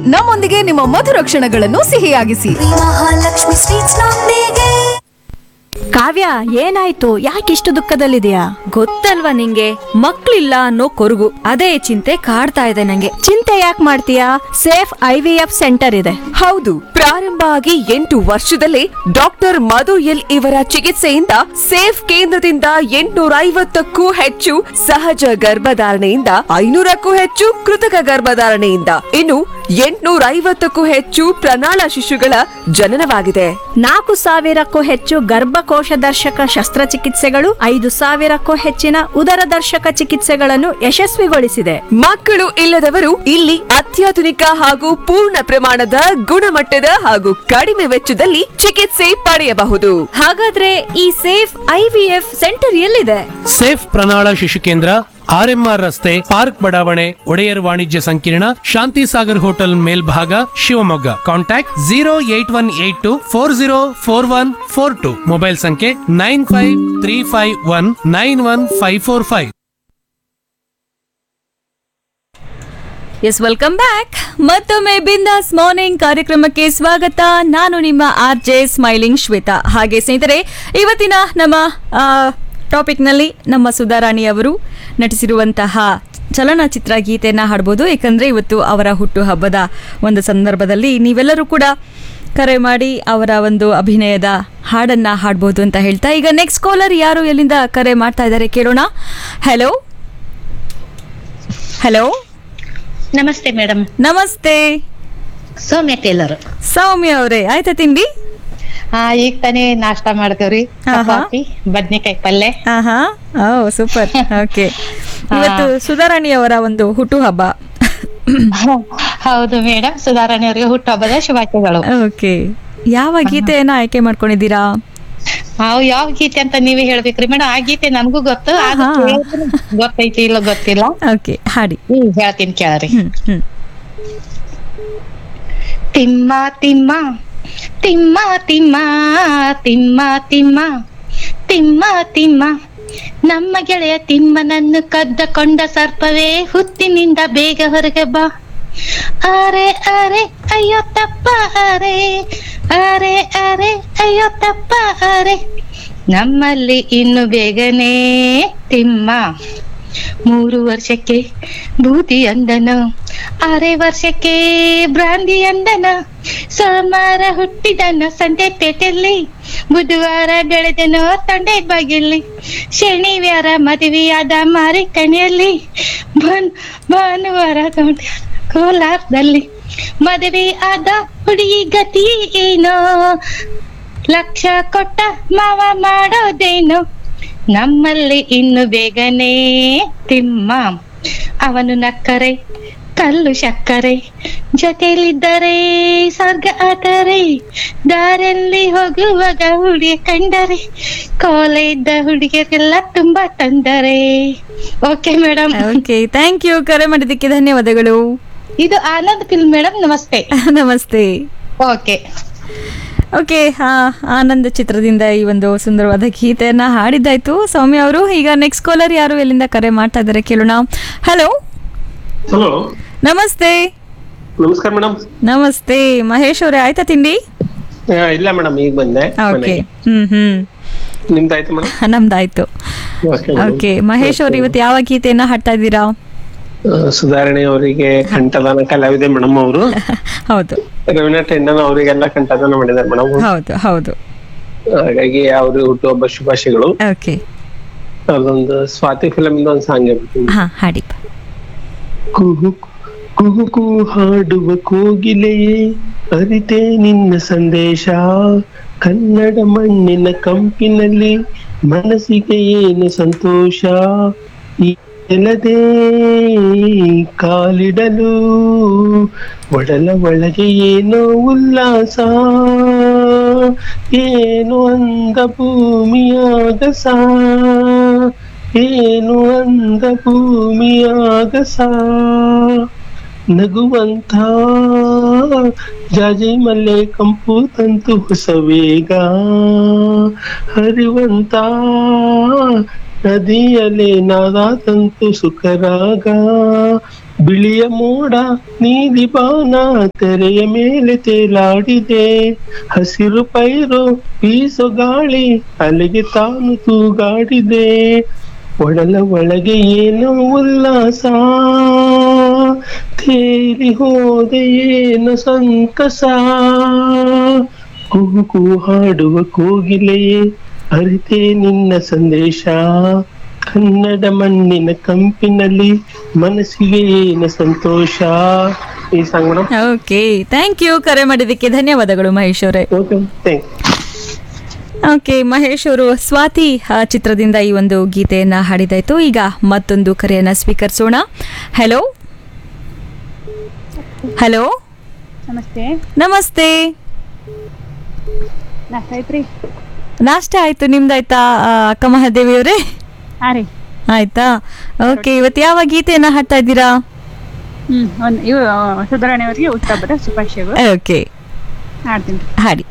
ನಮ್ಮೊಂದಿಗೆ ನಿಮ್ಮ ಮಧುರ ಕ್ಷಣಗಳನ್ನು ಸಿಹಿಯಾಗಿಸಿ ಮಹಾಲಕ್ಷ್ಮಿ ಸ್ವೀಟ್ಸ್ ನೊಂದಿಗೆ ಕಾವ್ಯ ಏನಾಯ್ತು ಯಾಕಿಷ್ಟು ದುಃಖದಲ್ಲಿದೆಯಾ ಗೊತ್ತಲ್ವಾ ನಿಂಗೆ ಮಕ್ಳಿಲ್ಲ ಅನ್ನೋ ಕೊರಗು ಅದೇ ಚಿಂತೆ ಕಾಡ್ತಾ ಇದೆ ನಂಗೆ ಚಿಂತೆ ಯಾಕೆ ಮಾಡ್ತೀಯಾ safe I V F centre ಇದೆ ಹೌದು ಪ್ರಾರಂಭ ಆಗಿ ಎಂಟು ವರ್ಷದಲ್ಲೇ ಡಾಕ್ಟರ್ ಮಧು ಎಲ್ ಇವರ ಚಿಕಿತ್ಸೆಯಿಂದ ಸೇಫ್ ಕೇಂದ್ರದಿಂದ ಎಂಟುನೂರ ಐವತ್ತಕ್ಕೂ ಹೆಚ್ಚು ಸಹಜ ಗರ್ಭಧಾರಣೆಯಿಂದ ಐನೂರಕ್ಕೂ ಹೆಚ್ಚು ಕೃತಕ ಗರ್ಭಧಾರಣೆಯಿಂದ ಇನ್ನು ಎಂಟುನೂರ ಐವತ್ತಕ್ಕೂ ಹೆಚ್ಚು ಪ್ರಣಾಳ ಶಿಶುಗಳ ಜನನವಾಗಿದೆ ನಾಲ್ಕು ಸಾವಿರಕ್ಕೂ ಹೆಚ್ಚು ಗರ್ಭಕೋಶ ದರ್ಶಕ ಶಸ್ತ್ರಚಿಕಿತ್ಸೆಗಳು ಐದು ಸಾವಿರಕ್ಕೂ ಹೆಚ್ಚಿನ ಉದರ ದರ್ಶಕ ಚಿಕಿತ್ಸೆಗಳನ್ನು ಯಶಸ್ವಿಗೊಳಿಸಿದೆ ಮಕ್ಕಳು ಇಲ್ಲದವರು ಇಲ್ಲಿ ಅತ್ಯಾಧುನಿಕ ಹಾಗೂ ಪೂರ್ಣ ಪ್ರಮಾಣದ ಗುಣಮಟ್ಟದ ಹಾಗೂ ಕಡಿಮೆ ವೆಚ್ಚದಲ್ಲಿ ಚಿಕಿತ್ಸೆ ಪಡೆಯಬಹುದು ಹಾಗಾದ್ರೆ ಈ safe I V F centre ಎಲ್ಲಿದೆ ಸೇಫ್ ಪ್ರಣಾಳ ಶಿಶು ಕೇಂದ್ರ ಆರ್ಎಂಆರ್ ರಸ್ತೆ ಪಾರ್ಕ್ ಬಡಾವಣೆ ಒಡೆಯರ್ ವಾಣಿಜ್ಯ ಸಂಕೀರ್ಣ ಶಾಂತಿ ಸಾಗರ್ ಹೋಟೆಲ್ ಮೇಲ್ಭಾಗ Shivamogga contact zero eight one eight two four zero four one four two mobile ಸಂಖ್ಯೆ nine five three five one nine one five four five yes welcome back ಮತ್ತೊಮ್ಮೆ ಬಿಂದಾಸ್ ಮಾರ್ನಿಂಗ್ ಕಾರ್ಯಕ್ರಮಕ್ಕೆ ಸ್ವಾಗತ ನಾನು ನಿಮ್ಮ ಆರ್ ಜೆ ಸ್ಮೈಲಿಂಗ್ ಶ್ವೇತಾ ಹಾಗೆ ಸ್ನೇಹಿತರೆ ಇವತ್ತಿನ ನಮ್ಮ ಟಾಪಿಕ್ನಲ್ಲಿ ನಮ್ಮ ಸುಧಾರಾಣಿ ಅವರು ನಟಿಸಿರುವಂತಹ ಚಲನಚಿತ್ರ ಗೀತೆಯನ್ನು ಹಾಡ್ಬೋದು ಏಕೆಂದರೆ ಇವತ್ತು ಅವರ ಹುಟ್ಟುಹಬ್ಬದ ಒಂದು ಸಂದರ್ಭದಲ್ಲಿ ನೀವೆಲ್ಲರೂ ಕೂಡ ಕರೆ ಮಾಡಿ ಅವರ ಒಂದು ಅಭಿನಯದ ಹಾಡನ್ನ ಹಾಡ್ಬೋದು ಅಂತ ಹೇಳ್ತಾ ಈಗ ನೆಕ್ಸ್ಟ್ ಕಾಲರ್ ಯಾರು ಎಲ್ಲಿಂದ ಕರೆ ಮಾಡ್ತಾ ಇದ್ದಾರೆ ಕೇಳೋಣ ಹಲೋ ಹಲೋ ನಮಸ್ತೆ ಮೇಡಮ್ ನಮಸ್ತೆ ಸೌಮ್ಯ ಟೇಲರ್ ಸೌಮ್ಯ ಅವರೇ ಆಯ್ತಾ ತಿಂಡಿ ಹಾ ಈಗ ತಾನೇ ನಾಷ್ಟಾ ಮಾಡ್ತೇವ್ರಿ ಆಹಾ. ಚಪಾತಿ ಬದ್ನಿಕಾಯಿ ಪಲ್ಯ ಆಹಾ ಓ ಸೂಪರ್ ಓಕೆ ಇವತ್ತು ಸುಧಾರಾಣಿ ಅವರ ಒಂದು ಹುಟ್ಟುಹಬ್ಬ ಹೌದು ಮೇಡಮ್ ಸುಧಾರಣೆ ಅವರಿಗೆ ಹುಟ್ಟುಹಬ್ಬದ ಶುಭಾಶಯಗಳು ಓಕೆ ಯಾವ ಗೀತೆಯನ್ನ ಆಯ್ಕೆ ಮಾಡ್ಕೊಂಡಿದ್ದೀರಾ ನಾವು ಯಾವ ಗೀತೆ ಅಂತ ನೀವೇ ಹೇಳ್ಬೇಕ್ರಿ ಮೇಡಮ್ ಆ ಗೀತೆ ನನ್ಗೂ ಗೊತ್ತು ಆದ್ರೆ ಆಹಾ. ಕೇಳಿದ್ರೆ ಗೊತ್ತೈತಿ ಇಲ್ಲ ಗೊತ್ತಿಲ್ಲ ಓಕೆ ಹಾಡಿ ಹ್ಮ್ ಹೇಳ್ತೀನಿ ಕೇಳ್ರಿ ಹ್ಮ್ ಹ್ಮ್ ತಿಮ್ಮ ತಿಮ್ಮ ತಿಮ್ಮ ತಿಮ್ಮ ತಿಮ್ಮ ತಿಮ್ಮ ತಿಮ್ಮ ತಿಮ್ಮ ನಮ್ಮ ಗೆಳೆಯ ತಿಮ್ಮನನ್ನು ಕದ್ದಕೊಂಡ ಸರ್ಪವೇ ಹುತ್ತಿನಿಂದ ಬೇಗ ಹೊರಗೆ ಬಾ ಅರೆ ಅರೆ ಅಯ್ಯೋ ತಪ್ಪ ಅರೆ ಅರೆ ಅರೆ ಅಯ್ಯೋ ತಪ್ಪ ಅರೆ ನಮ್ಮಲ್ಲಿ ಇನ್ನು ಬೇಗನೆ ತಿಮ್ಮ ಮೂರು ವರ್ಷಕ್ಕೆ ಬೂದಿ ಅಂದನು ಅರೆ ವರ್ಷಕ್ಕೆ ಬ್ರಾಂದಿ ಅಂದನ ಸೋಮವಾರ ಹುಟ್ಟಿದನು ಸಂತೆ ಪೇಟೆಯಲ್ಲಿ ಬುಧವಾರ ಬೆಳೆದನು ತೊಂಡೆ ಬಾಗಿಲಿ ಶನಿವಾರ ಮದುವೆಯಾದ ಮಾರಿ ಕಣಿಯಲ್ಲಿ ಭಾನ್ ಭಾನುವಾರ ತೊಂಡೆ ಕೋಲಾರದಲ್ಲಿ ಮದುವೆ ಆದ ಹುಡುಗಿ ಗತಿ ಏನೋ ಲಕ್ಷ ಕೊಟ್ಟ ಮಾವ ಮಾಡೋದೇನು ನಮ್ಮಲ್ಲಿ ಇನ್ನು ಬೇಗನೆ ತಿಮ್ಮ ಅವನು ನಕ್ಕರೆ ಕಲ್ಲು ಸಕ್ಕರೆ ಜೊತೆಲಿದ್ದರೆ ಸ್ವರ್ಗ ಆದರೆ ದಾರಲ್ಲಿ ಹೋಗುವಾಗ ಹುಡುಗಿ ಕಂಡರೆ ಕೋಲೆ ಇದ್ದ ಹುಡುಗಿಯರೆಲ್ಲ ತುಂಬಾ ತಂದರೆ okay madam okay thank you ಕರೆ ಮಾಡಿದ್ದಕ್ಕೆ ಧನ್ಯವಾದಗಳು ಇದು ಆನಂದ್ ಫಿಲ್ಮ್ ಮೇಡಮ್ ನಮಸ್ತೆ ನಮಸ್ತೆ ಓಕೆ ಓಕೆ ಹಾ ಆನಂದ ಚಿತ್ರದಿಂದ ಈ ಒಂದು ಸುಂದರವಾದ ಗೀತೆಯನ್ನ ಹಾಡಿದ್ದಾಯ್ತು ಸೌಮ್ಯ ಅವರು ಈಗ ನೆಕ್ಸ್ಟ್ ಕಾಲರ್ ಯಾರು ಎಲ್ಲಿಂದ ಕರೆ ಮಾಡ್ತಾ ಇದ್ದಾರೆ ಕೇಳೋಣ ಹಲೋ ಹಲೋ ನಮಸ್ತೆ ನಮಸ್ಕಾರ ಮೇಡಮ್ ನಮಸ್ತೆ ಮಹೇಶ್ ಅವರೇ ಆಯ್ತಾ ತಿಂಡಿ ಇಲ್ಲ ಮೇಡಮ್ ಈಗ ಬಂದೆ ಓಕೆ ಮನೆಗೆ. ಹ್ಮ್ ಹ್ಮ್ ನಿಮ್ದಾಯ್ತು ಮೇಡಮ್ ನಮ್ದಾಯ್ತು ಓಕೆ ಮಹೇಶ್ ಅವರು ಇವತ್ತು ಯಾವ ಗೀತೆಯನ್ನ ಹಾಡ್ತಾ ಇದ್ದೀರಾ ಸುಧಾರಣೆ ಅವರಿಗೆ ಕಂಠದಾನ ಕಲಾವಿದೆ ಮೇಡಮ್ ಅವರು ಹೌದು ರವೀನಾ ಟೆಂಡನ್ ಅವರಿಗೆಲ್ಲ ಕಂಠದಾನ ಮಾಡಿದ್ದಾರೆ ಮೇಡಮ್ ಹೌದು ಹೌದು ಹಾಗಾಗಿ ಅವ್ರಿಗೆ ಹುಟ್ಟುಹಬ್ಬ ಶುಭಾಶಯಗಳು ಓಕೆ ಅದೊಂದು ಸ್ವಾತಿ ಫಿಲಮ್ ಇಂದ ಒಂದು ಸಾಂಗ್ ಹಾ ಹಾಡಿ ಕುಹು ಕುಹುಕು ಹಾಡುವ ಕೋಗಿಲೆಯೇ ಅರಿತೆ ನಿನ್ನ ಸಂದೇಶ ಕನ್ನಡ ಮಣ್ಣಿನ ಕಂಪಿನಲ್ಲಿ ಮನಸ್ಸಿಗೆ ಏನು ಸಂತೋಷ ಈ ನೆಲದೇ ಕಾಲಿಡಲು ಒಡಲ ಒಳಗೆ ಏನೋ ಉಲ್ಲಾಸ ಏನು ಅಂದ ಭೂಮಿಯಾಗಸ ಏನು ಅಂದ ಭೂಮಿಯಾಗಸ ನಗುವಂತ ಜಾಜಿ ಮಲ್ಲೆ ಕಂಪು ತಂತು ಹೊಸ ವೇಗ ಹರಿವಂತ ನದಿಯಲೆ ನಾದ ತಂತು ಸುಖರಾಗ ಬಿಳಿಯ ಮೋಡ ನೀಲಿ ಬಾನ ತೆರೆಯ ಮೇಲೆ ತೇಲಾಡಿದೆ ಹಸಿರು ಪೈರು ಬೀಸೋ ಗಾಳಿ ಅಲೆಗೆ ತಾನು ತೂಗಾಡಿದೆ ಒಡಲ ಒಳಗೆ ಏನೋ ಉಲ್ಲಾಸ ತೇಲಿ ಹೋದ ಏನೋ ಸಂತಸ ಕೂಗು ಕೂ ಹಾಡುವ ಕೋಗಿಲೆಯೇ ಅರಿತೆ ನಿನ್ನ ಸಂದೇಶ ಕನ್ನಡ ಮಣ್ಣಿನ ಕಂಪಿನಲ್ಲಿ ಮನಸ್ಸಿಗೆ ಏನು ಸಂತೋಷ ಈ song madam okay thank you ಕರೆ ಮಾಡಿದ್ದಕ್ಕೆ ಧನ್ಯವಾದಗಳು ಮಹೇಶ್ ಅವರೇ ಓಕೆ ಥ್ಯಾಂಕ್ ಓಕೆ ಮಹೇಶ್ ಅವರು ಸ್ವಾತಿ ಆ, ಚಿತ್ರದಿಂದ ಈ ಒಂದು ಗೀತೆಯನ್ನ ಹಾಡಿದಾಯ್ತು ಈಗ ಮತ್ತೊಂದು ಕರೆಯನ್ನ ಸ್ವೀಕರಿಸೋಣ ಹಲೋ ಹಲೋ ನಮಸ್ತೆ ನಮಸ್ತೆ ನಾಷ್ಟ ಐತ್ರಿ ನಾಷ್ಟ ಆಯ್ತು ನಿಮ್ದಾಯ್ತಾ ಆ, ಅಕ್ಕ ಮಹಾದೇವಿ ಅವರೇ ಹಾ ರೀ ಆಯ್ತಾ ಓಕೆ ಇವತ್ತು ಯಾವ ಗೀತೆಯನ್ನ ಹಾಡ್ತಾ ಇದ್ದೀರಾ ಹ್ಮ್ ಒಂದ್ ಇವು ಸುಧಾರಣೆ ಅವರಿಗೆ ಹುಟ್ಟಹಬ್ಬದ ಶುಭಾಶಯಗಳು ಓಕೆ ಹಾಡ್ತೀನಿ ಹಾಡಿ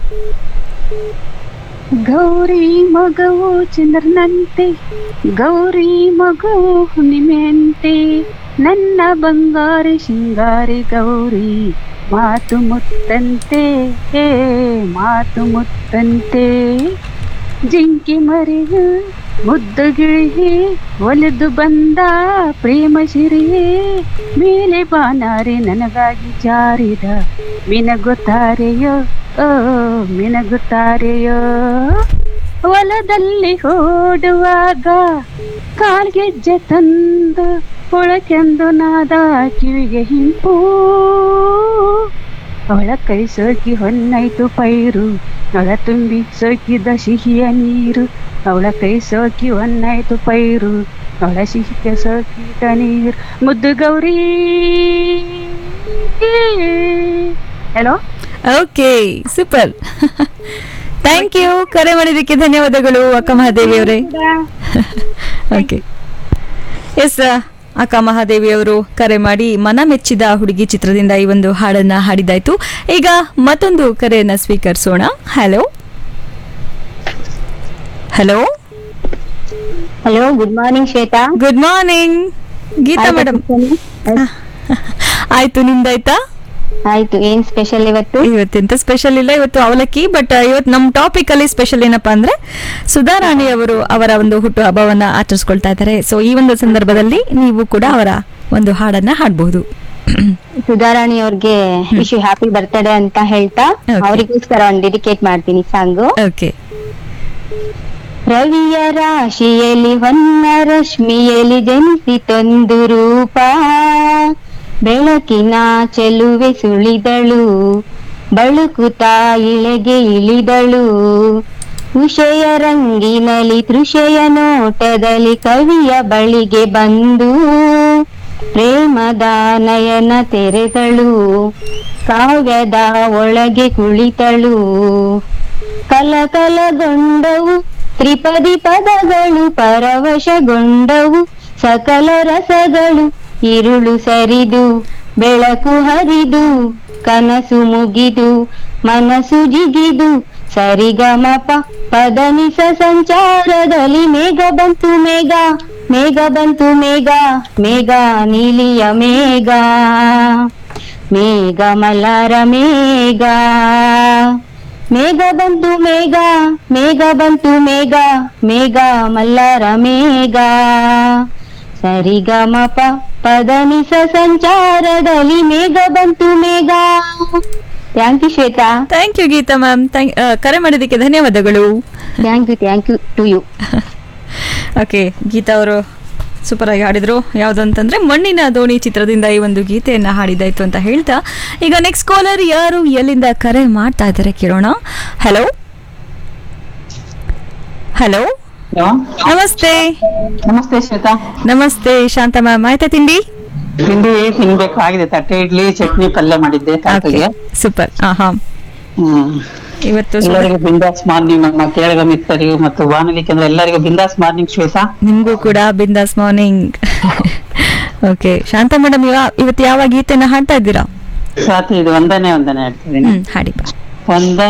ಗೌರಿ ಮಗವು ಚಂದ್ರನಂತೆ ಗೌರಿ ಮಗವು ಹುಣ್ಣಿಮೆಯಂತೆ ನನ್ನ ಬಂಗಾರಿ ಶೃಂಗಾರಿ ಗೌರಿ ಮಾತು ಮುತ್ತಂತೆ ಏ ಮಾತು ಮುತ್ತಂತೆ ಜಿಂಕಿ ಮರಿಯು ಮುದ್ದು ಗಿಳಿಯೇ ಒಲೆದು ಬಂದ ಪ್ರೇಮ ಶಿರಿಯೇ ಮೇಲೆ ಬಾನಾರೆ ನನಗಾಗಿ ಜಾರಿದ ಮಿನಗುತ್ತಾರೆಯೋ ಓ ಮಿನಗುತ್ತಾರೆಯೋ ಹೊಲದಲ್ಲಿ ಓಡುವಾಗ ಕಾಲ್ಗೆಜ್ಜೆ ತಂದು ಒಳಕೆಂದು ನಾದ ಕಿವಿಗೆ ಹಿಂಪು ಅವಳ ಕೈ ಸೋಕಿ ಹೊನ್ನಾಯ್ತು ಪೈರು ಅವಳ ತುಂಬಿ ಸೋಕಿದ ಸಿಹಿಯ ನೀರು ಅವಳ ಕೈ ಸೋಕಿ ಹೊನ್ನಾಯ್ತು ಪೈರು ಅವಳ ಸಿಹಿಗೆ ಸೋಕಿದ ನೀರು ಮುದ್ದು ಗೌರಿ hello okay super thank you ಕರೆ ಮಾಡಿದ್ದಕ್ಕೆ ಧನ್ಯವಾದಗಳು ಅಕ್ಕ ಮಹಾದೇವಿ ಅವರೇ ಓಕೆ ಎಸ್ ಅಕ್ಕ ಮಹಾದೇವಿ ಅವರು ಕರೆ ಮಾಡಿ ಮನ ಮೆಚ್ಚಿದ ಹುಡುಗಿ ಚಿತ್ರದಿಂದ ಈ ಒಂದು ಹಾಡನ್ನ ಹಾಡಿದಾಯ್ತು ಈಗ ಮತ್ತೊಂದು ಕರೆಯನ್ನ ಸ್ವೀಕರಿಸೋಣ hello hello hello good morning Shweta good morning Geeta madam ಆಯ್ತು ನಿಮ್ದಾಯ್ತಾ ಆಯ್ತು ಏನ್ ಸ್ಪೆಷಲ್ ಇವತ್ತು ಇವತ್ತೆಂತ ಸ್ಪೆಷಲ್ ಇಲ್ಲ ಇವತ್ತು ಅವಲಕ್ಕಿ ಬಟ್ ಇವತ್ತು ನಮ್ಮ ಟಾಪಿಕ್ ಅಲ್ಲಿ ಸ್ಪೆಷಲ್ ಏನಪ್ಪಾ ಅಂದ್ರೆ ಸುಧಾರಾಣಿ ಅವರು ಅವರ ಒಂದು ಹುಟ್ಟು ಹಬ್ಬವನ್ನ ಆಚರಿಸ್ಕೊಳ್ತಾ ಇದ್ದಾರೆ ಸೊ ಈ ಒಂದು ಸಂದರ್ಭದಲ್ಲಿ ನೀವು ಕೂಡ ಅವರ ಒಂದು ಹಾಡನ್ನ ಹಾಡಬಹುದು ಸುಧಾರಾಣಿ ಅವ್ರಿಗೆ ವಿಶ್ ಹ್ಯಾಪಿ ಬರ್ತ್ಡೇ ಅಂತ ಹೇಳ್ತಾ Okay. ಅವರಿಗೋಸ್ಕರ ಒಂದು ಡೆಡಿಕೇಟ್ ಮಾಡ್ತೀನಿ ಸಾಂಗು ಓಕೆ ರವಿಯ ರಾಶಿಯಲ್ಲಿ ಹೊನ್ನ ರಶ್ಮಿಯಲ್ಲಿ ಜನಿಸಿತೊಂದು ರೂಪ ಬೆಳಕಿನ ಚೆಲುವೆ ಸುಳಿದಳು ಬಳುಕುತ್ತಾ ಇಳೆಗೆ ಇಳಿದಳು ಉಷಯ ರಂಗಿನಲ್ಲಿ ತೃಷೆಯ ನೋಟದಲ್ಲಿ ಕವಿಯ ಬಳಿಗೆ ಬಂದು ಪ್ರೇಮದ ನಯನ ತೆರೆದಳು ಕಾವ್ಯದ ಒಳಗೆ ಕುಳಿತಳು ಕಲಕಲಗೊಂಡವು ತ್ರಿಪದಿ ಪದಗಳು ಪರವಶಗೊಂಡವು ಸಕಲ ರಸಗಳು ಇರುಳು ಸರಿದು ಬೆಳಕು ಹರಿದು ಕನಸು ಮುಗಿದು ಮನಸ್ಸು ಜಿಗಿದು ಸರಿಗಮಪ ಪದನಿಸ ಸಂಚಾರದಲ್ಲಿ ಮೇಘ ಬಂತು ಮೇಘ ಮೇಘ ಬಂತು ಮೇಘ ಮೇಘ ನೀಲಿಯ ಮೇಘ ಮೇಘ ಮಲರ ಮೇಘ ಮೇಘ ಬಂತು ಮೇಘ ಮೇಘ ಬಂತು ಮೇಘ ಮೇಘ ಮಲ್ಲರ ಮೇಘ ಸರಿಗಮಪ ಪದನಿಸ ಸಂಚಾರದಲ್ಲಿ ಮೇಘ ಬಂತು ಮೇಘ thank you Shweta thank you Geeta ma'am ಕರೆ ಮಾಡಿದ್ದಕ್ಕೆ ಧನ್ಯವಾದಗಳು thank you thank you to you okay Geeta ಅವರು ಸೂಪರ್ ಆಗಿ ಹಾಡಿದ್ರು ಯಾವ್ದು ಅಂತಂದ್ರೆ ಮಣ್ಣಿನ ದೋಣಿ ಚಿತ್ರದಿಂದ ಈ ಒಂದು ಗೀತೆಯನ್ನ ಹಾಡಿದಾಯ್ತು ಅಂತ ಹೇಳ್ತಾ ಈಗ ನೆಕ್ಸ್ಟ್ ಕಾಲರ್ ಯಾರು ಎಲ್ಲಿಂದ ಕರೆ ಮಾಡ್ತಾ ಇದ್ದಾರೆ ಕೇಳೋಣ ಹಲೋ ಹಲೋ ನಮಸ್ತೆ ನಮಸ್ತೆ ಶ್ವೇತಾ ನಮಸ್ತೆ ಶಾಂತ ಮ್ಯಾಮ್ ಆಯ್ತಾ ತಿಂಡಿ ತಿಂಡಿ ತಿನ್ಬೇಕು ಆಗಿದೆ ತಟ್ಟೆ ಇಡ್ಲಿ ಚಟ್ನಿ ಪಲ್ಯ ಮಾಡಿದ್ದೆ ತಾತಗೆ ಸೂಪರ್ ಹಾ ಹಾ ಹ್ಮ್ ಇವತ್ತು ಸ್ವಲ್ಪ- ಎಲ್ಲರಿಗೂ ಬಿಂದಾಸ್ ಮಾರ್ನಿಂಗ್ ನಮ್ಮ ಕೇಳಗ ಮಿತ್ರರಿಗೂ ಮತ್ತು ಬಾನುಲಿ ಕೇಂದ್ರ ಎಲ್ಲರಿಗೂ ಬಿಂದಾಸ್ ಮಾರ್ನಿಂಗ್ ಶ್ವೇತಾ ನಿಮ್ಗೂ ಕೂಡ ಬಿಂದಾಸ್ ಮಾರ್ನಿಂಗ್ ಓಕೆ ಶಾಂತ ಮೇಡಮ್ ಇವತ್ತು ಯಾವ ಗೀತೆನ ಹಾಡ್ತಾ ಇದ್ದೀರಾ ಸ್ವಾತಿ ಇದು ಒಂದನೇ ಒಂದನೇ ಹೇಳ್ತಿದ್ದೀನಿ ಹ್ಮ್ ಹಾಡಿಪ್ಪ ಒಂದ